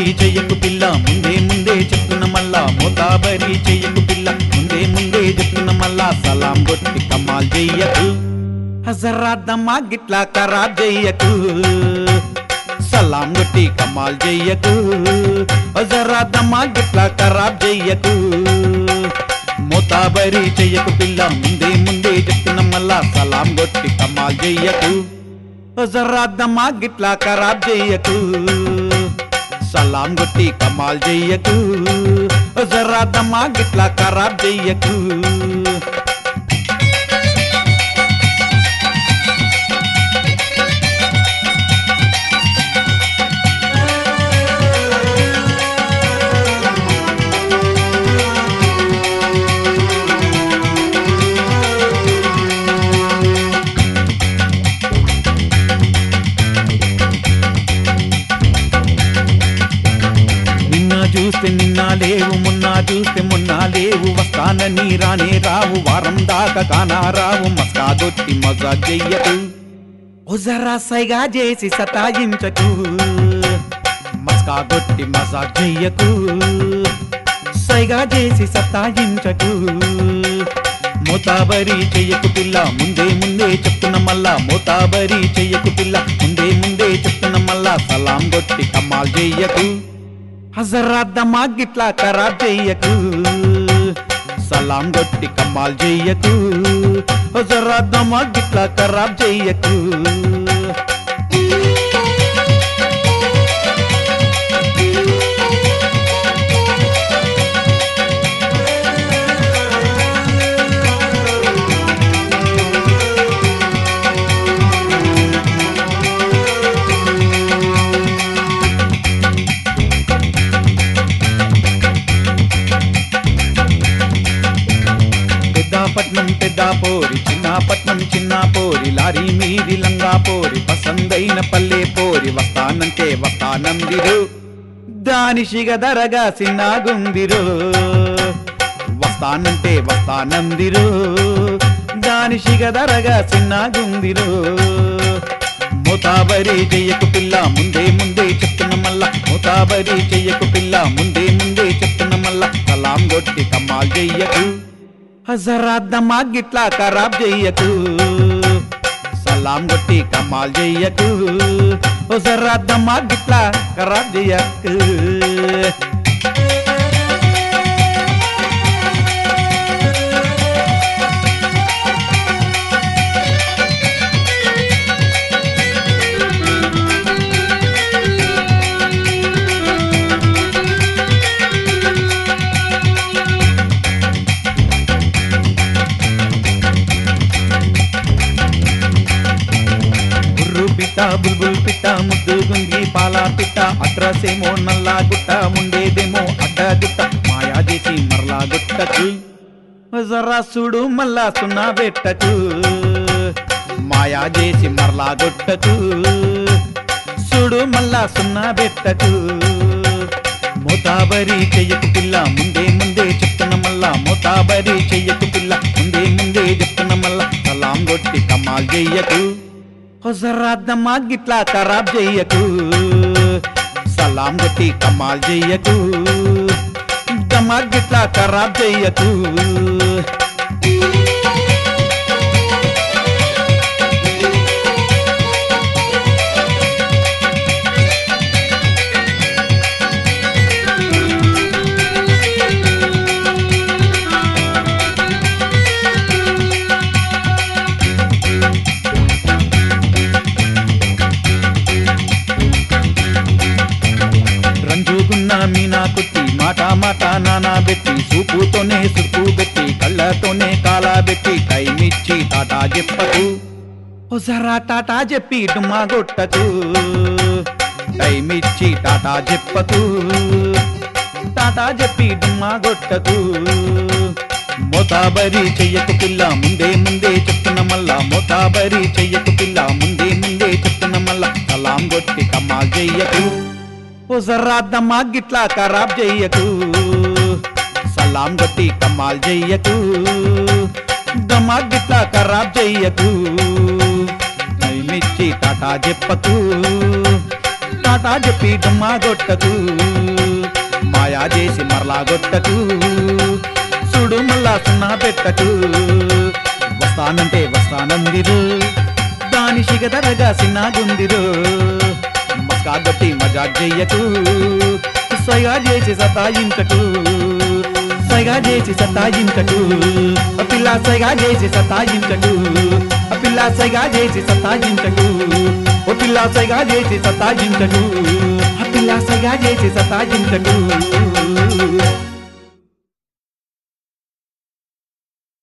మోతాబరి చెయ్యకు పిల్ల ముందే ముందే చెప్తున్న మళ్ళా మోతాబరి చెయ్యకు పిల్ల ముందే ముందే చెప్తున్న మళ్ళా సలాం కొట్టి కమాల్ చెయ్యకు హజరాద్దమ్మా గిట్లా ఖరాబ్ చెయ్యకు సలాం కొట్టి కమాల్ చెయ్యకు హజరాద్దమ్మా గిట్లా ఖరాబ్ చెయ్యకు మోతాబరి చెయ్యకు పిల్ల ముందే ముందే చెప్తున్న మళ్ళా సలాం కొట్టి కమాల్ చెయ్యకు జర్రాద్దమ్మా గిట్లా ఖరాబ్ చెయ్యకు సలాం కొట్టి కమాల్ చెయ్యకు జర్రాద్దమ్మా గిట్లా ఖరాబ్ చెయ్యకు నిన్న చూస్తే నిన్న లేవు మొన్న చూస్తే మొన్న లేవు వస్తానని రానే రావు వారం దాకా కానా రావు మస్కా దొట్టి మజా చెయ్యకు ఓ జరా సైగా చేసి సతాయించకు మస్కా దొట్టి మజా చెయ్యకు సైగా చేసి సతాయించకు మోతాబరి చెయ్యకు పిల్ల ముందే ముందే చెప్తున్న మళ్ళా మోతాబరి చెయ్యకు పిల్ల ముందే ముందే చెప్తున్న మళ్ళా సలాం కొట్టి కమ్మాల్ చెయ్యకు హజరాద్దమ్మా గిట్లా ఖరాబ్ చెయ్యకు సలాం కొట్టి కమ్మాల్ చెయ్యకు హజరాద్దమ్మా గిట్లా ఖరాబ్ చెయ్యకు పెద్దాపట్నం పెద్ద పోరి చిన్నపట్నం చిన్న పోరి లారీ మీది లంగా పోరి పసందైన పల్లె పోరి వస్తానంటే వస్తానందిరు దాని సిగదరగా సిన్నాగుందిరు వస్తానంటే వస్తానందిరు దాని సిగదరగా సిన్నాగుందిరు మోతాబరి చెయ్యకు పిల్ల ముందే ముందే చెప్తున్న మళ్ళా మోతాబరి చెయ్యకు పిల్ల ముందే ముందే చెప్తున్న మళ్ళా సలాం కొట్టి కమ్మాల్ చెయ్యకు హజరాద్దమ్మా గిట్లా ఖరాబ్ చెయ్యకు సలాం కొట్టి కమాల్ చెయ్యకు హజరాద్దమ్మా గిట్లా ఖరాబ్ చెయ్యకు బుర్రు పిట్ట బుల్బుల్ పిట్ట ముద్దు గుంగి పాల పిట్ట అడ్రసేమో నల్లా గుట్ట ఉండేదేమో అడ్డ గుట్ట మాయా చేసి మరలా గుట్టకు జరా చూడు మళ్ళా సున్నా పెట్టకు మాయా చేసి మరలా గుట్టకు చూడు మళ్ళా సున్నా పెట్టకు మోతాబరి చెయ్యకు పిల్ల ముందే ముందే చెప్తున్న మళ్ళా మోతాబరి చెయ్యకు పిల్ల ముందే ముందే చెప్తున్న మళ్ళా సలాం కొట్టి కమాల్ చెయ్యకు హొజరాద్దమ్మా గిట్లా ఖరాబ్ చెయ్యకు సలాం కొట్టి కమాల్ చెయ్యకు దమా గిట్లా ఖరాబ్ చెయ్యకు రంజుగున్న మీనా కుట్టి మాట మాట నానా పెట్టి సూపుతోనే సుప్పు పెట్టి కళ్ళతోనే కాలా పెట్టి టైమిచ్చి టాటా చెప్పకు ఓసారా టాటా చెప్పి డుమ్మా గొట్టకు టైమిచ్చి టాటా చెప్పకు టాటా చెప్పి డుమ్మా గొట్టకు మోతాబరి చెయ్యకు పిల్ల ముందే ముందే చెప్తున్న మళ్ళా మోతాబరి చెయ్యకు పిల్ల ముందే ముందే చెప్తున్న మళ్ళా సలాం కొట్టి కమ్మాల్ చెయ్యకు ఓ జర్రాద్దమ్మా గిట్లా ఖరాబ్ చెయ్యకు సలాం కొట్టి కమ్మాల్ చెయ్యకు దమ్మా గిట్లా ఖరాబ్ చెయ్యకు నైమిచ్చి టాటా చెప్పకు టాటా చెప్పి డుమ్మా గొట్టకు మాయా చేసి మరలా గొట్టకు చూడు మళ్ళా సున్నా పెట్టకు వస్తానంటే వస్తానందిరు దాని సిగదరగా సిన్నాగుందిరు మస్కా గొట్టి మజా చెయ్యకు సైగా చేసి సతాయించకు సైగా చేసి సతాయించకు ఆ పిల్ల సైగా చేసి సతాయించకు ఆ పిల్ల సైగా చేసి సతాయించకు ఓ పిల్ల సైగా చేసి సతాయించకు ఆ పిల్ల సైగా చేసి సతాయించకు